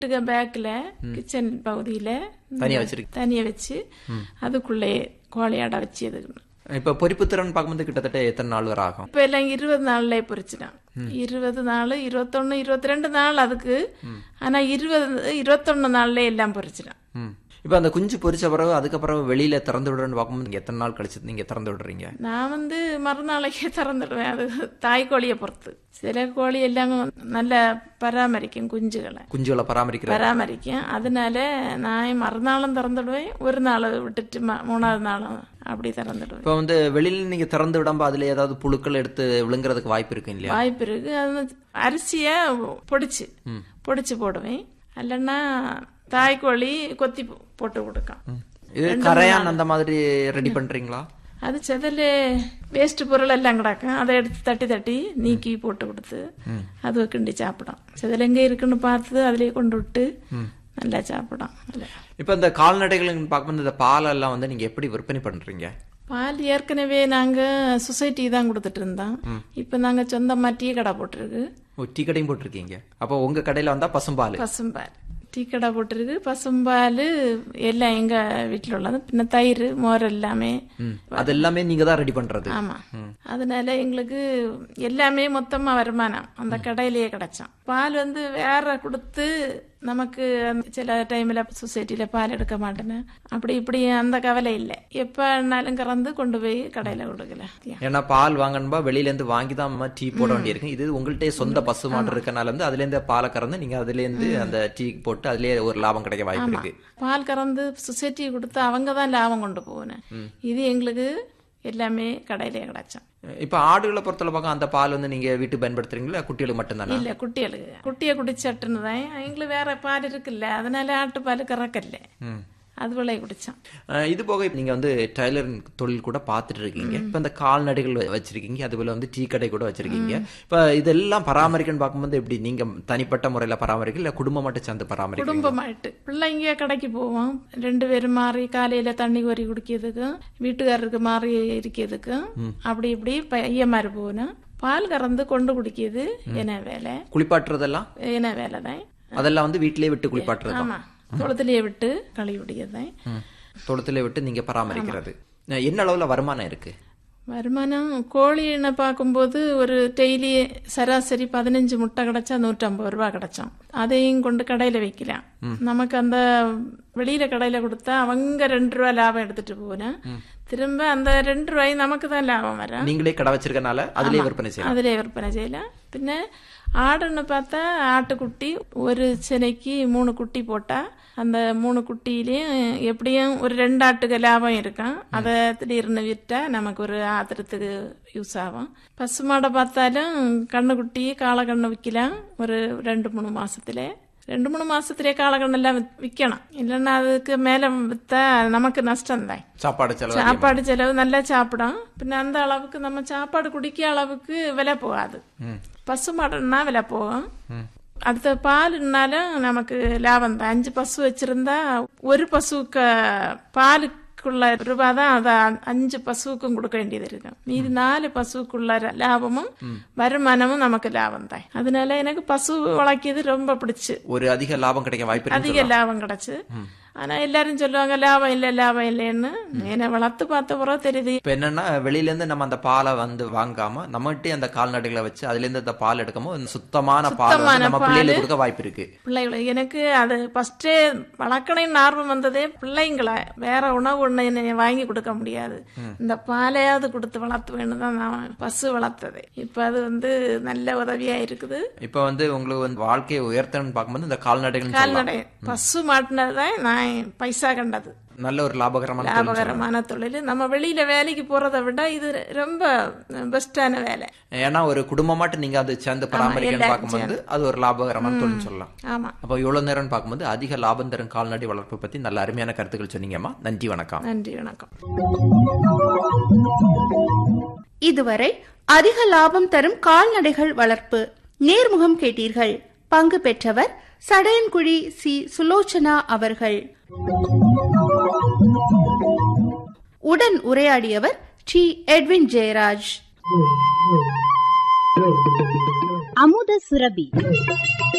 பேக்ல கிச்சன் பகுதியில தனியா வச்சிருக்கு தனியா வச்சு அதுக்குள்ளே கோழியாட வச்சு அது இப்ப பொரிப்பு திறன் பார்க்கும்போது கிட்டத்தட்ட எத்தனை நாள் வரை ஆகும் இப்ப எல்லாம் இருபது நாள்ல பொரிச்சிட்டான் இருபது நாள் இருபத்தொன்னு இருபத்தி ரெண்டு நாள் அதுக்கு ஆனா இருபது இருபத்தொன்னு நாள்ல எல்லாம் பொரிச்சிட்டான் ம். இப்ப அந்த குஞ்சு பொரிச்ச பிறகு அதுக்கப்புறம் வெளியில திறந்து விடுறேன்னு பார்க்கும்போது நீங்க எத்தனை நாள் கழிச்சு நீங்க திறந்து விடுறீங்க நான் வந்து மறுநாளைக்கே திறந்துடுவேன் அது தாய் கோழியை பொறுத்து சில கோழி எல்லாம் நல்லா பராமரிக்கும் குஞ்சுகளை குஞ்சுகளை பராமரிக்கிற பராமரிக்கும் அதனால நான் மறுநாளும் திறந்துடுவேன் ஒரு நாள் விட்டுட்டு ம- மூணாவது நாளும் அப்படி திறந்துடுவேன் இப்ப வந்து வெளியில நீங்க திறந்து விடாம அதுல ஏதாவது புழுக்கள் எடுத்து விழுங்குறதுக்கு வாய்ப்பு இருக்கு இல்லையா வாய்ப்பு இருக்கு அது வந்து அரிசியை பொடிச்சு பொடிச்சு போடுவேன் இல்லைன்னா தாய்க்கோழி கொத்தி போ- போட்டு கொடுக்கும் இது கரையான் அந்த மாதிரி ரெடி பண்றீங்களா அது செதல வேஸ்ட் பொருள் எல்லாம் கிடக்கும் அதை எடுத்து தட்டி தட்டி நீக்கி போட்டு கொடுத்து அது கிண்டி சாப்பிடும் செதல் எங்க இருக்குன்னு பார்த்து அதுலயே கொண்டு விட்டு நல்லா சாப்பிடும் அதுல. இப்ப இந்த கால்நடைகள் பார்க்கும்போது இந்த பாலெல்லாம் வந்து நீங்க எப்படி விற்பனை பண்றீங்க பால் ஏற்கனவே நாங்க சொசைட்டி தான் கொடுத்துட்டு இருந்தோம் இப்ப நாங்க சொந்தமா டீ கடை போட்டிருக்கு ஓ டீ கடையும் போட்டிருக்கீங்க அப்போ உங்க கடையில வந்தா பசும்பால் பசும்பால் டீ கடை போட்டிருக்கு பசும்பால் எல்லாம் எங்க வீட்டுல உள்ளது பின்ன தயிர் மோர் எல்லாமே ம். அது எல்லாமே நீங்க தான் ரெடி பண்றது ஆமா அதனால எங்களுக்கு எல்லாமே மொத்தமா வருமானம் அந்த கடையிலேயே கிடைச்சோம் பால் வந்து வேற கொடுத்து நமக்கு அந்த சில டைம்ல சொசைட்டில பால் எடுக்க மாட்டேன்னு அப்படி இப்படி அந்த கவலை இல்லை எப்பனாலும் கறந்து கொண்டு போய் கடையில கொடுக்கல ஏன்னா பால் வாங்கணும்பா வெளியில இருந்து வாங்கி தான் நம்ம டீ போட வேண்டியிருக்கு இது உங்கள்கிட்ட சொந்த பசு மாடு இருக்கனால இருந்து அதுல இருந்து பாலை கறந்து நீங்க அதுல இருந்து அந்த டீ போட்டு அதுலயே ஒரு லாபம் கிடைக்க வாய்ப்பு இருக்கு பால் கறந்து சொசைட்டி கொடுத்து அவங்க தான் லாபம் கொண்டு போகணும் இது எங்களுக்கு எல்லாமே கடையிலே கிடைச்சோம் இப்ப ஆடுகளை பொறுத்தல பார்க்க அந்த பால் வந்து நீங்க வீட்டுக்கு பயன்படுத்துறீங்களா குட்டிகளுக்கு மட்டும்தானா இல்ல குட்டிகளுக்கு குட்டியை குடிச்சட்டுன்னு தான் எங்களுக்கு வேற பால் இருக்குல்ல அதனால ஆட்டுப்பால் கறக்கல ம். அது விளைய குடிச்சோம் அஹ் இது போக இப்ப நீங்க வந்து டைலரிங் தொழில் கூட பார்த்துட்டு இருக்கீங்க இப்ப இந்த கால்நடைகள் வ- வச்சிருக்கீங்க அதுபோல வந்து டீ கடை கூட வச்சிருக்கீங்க இப்ப இதெல்லாம் பராமரிக்கன்னு பார்க்கும்போது எப்படி நீங்க தனிப்பட்ட முறையில பராமரிக்க இல்ல குடும்பம் மட்டும் சேர்ந்து பராமரிக்க குடும்பமாயிட்டு பிள்ளைங்க கடைக்கு போவோம் ரெண்டு பேரும் மாறி காலையில தண்ணி கோரி குடிக்கிறதுக்கும் வீட்டுக்காரருக்கு மாறி இருக்கிறதுக்கும் அப்படி இப்படி பையன்மாரு போகணும் பால் கறந்து கொண்டு குடிக்கிறது என்ன வேலை குளிப்பாட்டுறதெல்லாம் என்ன வேலை தான் அதெல்லாம் வந்து வீட்டிலேயே விட்டு குளிப்பாட்டுறது ஆமா தொழுத்துலயே விட்டு கழுவி விடிக்கிறது தான் தொழுத்துல விட்டு நீங்க பராமரிக்கிறது அஹ் என்ன அளவுல வருமானம் இருக்கு வருமானம் கோழின்னு பார்க்கும்போது ஒரு டெய்லி சராசரி பதினஞ்சு முட்டை கிடைச்சா நூற்றம்பது ரூபா கிடைச்சோம் அதையும் கொண்டு கடையில வைக்கலாம் நமக்கு அந்த வெளியில கடையில கொடுத்தா அவங்க ரெண்டு ரூபா லாபம் எடுத்துட்டு போனேன் திரும்ப அந்த ரெண்டு ரூபாய் நமக்கு தான் லாபம் வரும் நீங்களே கடை வச்சிருக்கனால அதுலயே விற்பனை செய்யலாம் அதிலே விற்பனை செய்யலாம் பின்ன ஆடுன்னு பார்த்தா ஆட்டுக்குட்டி ஒரு சினைக்கு மூணு குட்டி போட்டா அந்த மூணு குட்டியிலையும் எப்படியும் ஒரு ரெண்டு ஆட்டுக்கு லாபம் இருக்கும் அதை திடீர்னு விற்றா நமக்கு ஒரு ஆத்திரத்துக்கு யூஸ் ஆகும் பசுமாடை பார்த்தாலும் கண்ணுக்குட்டி காளக்கண்ணு விற்கலாம் ஒரு ரெண்டு மூணு மாசத்துல ரெண்டு மூணு மாசத்திலே காளக்கண்ணெல்லாம் வித்- விற்கணும் இல்லைன்னா அதுக்கு மேல வித்தா நமக்கு நஷ்டம் தான் சாப்பாடு செலவு சாப்பாடு செலவு நல்லா சாப்பிடும் பின்ன அந்த அளவுக்கு நம்ம சாப்பாடு குடிக்க அளவுக்கு விலை போகாது பசுமாடுன்னா விலை போகும் அடுத்த பாலுனாலும் நமக்கு லாபம் தான் அஞ்சு பசு வச்சிருந்தா ஒரு பசுக்கு பாலுக்குள்ள ரூபாய் தான் அதை அஞ்சு பசுவுக்கும் கொடுக்க வேண்டியது இருக்கும் மீதி நாலு பசுக்குள்ள லாபமும் வருமானமும் நமக்கு லாபம் தான் அதனால எனக்கு பசு வளர்க்கிறது ரொம்ப பிடிச்சு ஒரு அதிக லாபம் கிடைக்க வாய்ப்பு இருக்கு அதிக லாபம் கிடைச்சு ஆனா எல்லாரும் சொல்லுவாங்க லாபம் இல்ல லாபம் இல்லைன்னு என்ன வளர்த்து பார்த்த பிறகு தெரியுது இப்ப என்னன்னா வெளியில இருந்து நம்ம அந்த பாலை வந்து வாங்காம நம்மகிட்டே அந்த கால்நடைகளை வச்சு அதுல இருந்து அந்த பால் எடுக்காம ஒரு சுத்தமான பால் வந்து நம்ம பிள்ளைகளுக்கு கொடுக்க வாய்ப்பு இருக்கு பிள்ளைகளை எனக்கு அது ஃபர்ஸ்டே வளர்க்கணும்னு ஆர்வம் வந்ததே பிள்ளைங்களை வேற உணவு ஒண்ணு என்னை வாங்கி கொடுக்க முடியாது இந்த பாலையாவது கொடுத்து வளர்த்து வேணும் தான் நான் பசு வளர்த்தது இப்ப அது வந்து நல்ல உதவியா இருக்குது இப்ப வந்து உங்களுக்கு வந்து வாழ்க்கையை உயர்த்தணும்னு பார்க்கும்போது இந்த கால்நடைகள் சொல்லலாம் கால்நடை பசு மாட்டினதுதான் நான் பைசா கண்டது நல்ல ஒரு லாபகரமான தொழில் சொல்லலாம். லாபகரமான தொழில் நம்ம வெளியில வேலைக்கு போறதை விட இது ரொம்ப பெஸ்டான வேலை ஏன்னா ஒரு குடும்பமாட்டு நீங்க அதை சேர்ந்து பராமரிக்கணும்னு பார்க்கும்போது அது ஒரு லாபகரமான தொழில் சொல்லலாம் ஆமா அப்போ இவ்வளவு நேரம் பார்க்கும்போது அதிக லாபம் தரும் கால்நடை வளர்ப்பு பத்தி நல்ல அருமையான கருத்துக்கள் சொன்னீங்கம்மா நன்றி வணக்கம் நன்றி வணக்கம் இதுவரை அதிக லாபம் தரும் கால்நடைகள் வளர்ப்பு நேர்முகம் கேட்டீர்கள் பங்கு பெற்றவர் சடையன்குழி சி சுலோச்சனா அவர்கள் உடன் உரையாடியவர் டி எட்வின் ஜெயராஜ் அமுத சுரபி